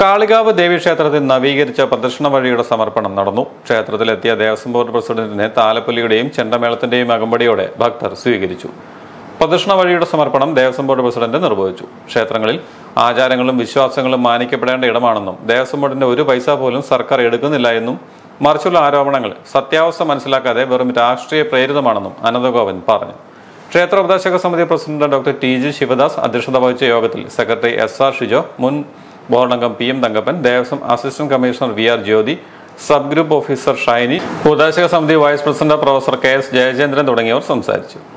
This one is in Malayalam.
കാളികാവ് ദേവീക്ഷേത്രത്തിൽ നവീകരിച്ച പ്രദക്ഷിണ വഴിയുടെ സമർപ്പണം നടന്നു ക്ഷേത്രത്തിലെത്തിയ ദേവസ്വം ബോർഡ് പ്രസിഡന്റിനെ താലപ്പൊലിയുടെയും ചെണ്ടമേളത്തിന്റെയും അകമ്പടിയോടെ ഭക്തർ സ്വീകരിച്ചു പ്രദക്ഷിണ വഴിയുടെ സമർപ്പണം ദേവസ്വം ബോർഡ് പ്രസിഡന്റ് നിർവഹിച്ചു ക്ഷേത്രങ്ങളിൽ ആചാരങ്ങളും വിശ്വാസങ്ങളും മാനിക്കപ്പെടേണ്ട ഇടമാണെന്നും ദേവസ്വം ബോർഡിന്റെ ഒരു പൈസ പോലും സർക്കാർ എടുക്കുന്നില്ല എന്നും മറിച്ചുള്ള ആരോപണങ്ങൾ സത്യാവസ്ഥ മനസ്സിലാക്കാതെ വെറും രാഷ്ട്രീയ പ്രേരിതമാണെന്നും അനന്തഗോപൻ പറഞ്ഞു ക്ഷേത്ര ഉപദേശക സമിതി president doctor T G Shivadas അധ്യക്ഷത വഹിച്ച യോഗത്തിൽ സെക്രട്ടറി എസ് ആർ ഷിജോ മുൻ ബോർഡംഗം P M Thankappan Devaswom assistant commissioner V R Jyothi sub group officer Shiny ഉപദേശക സമിതി vice president professor K S Jayachandran തുടങ്ങിയവർ സംസാരിച്ചു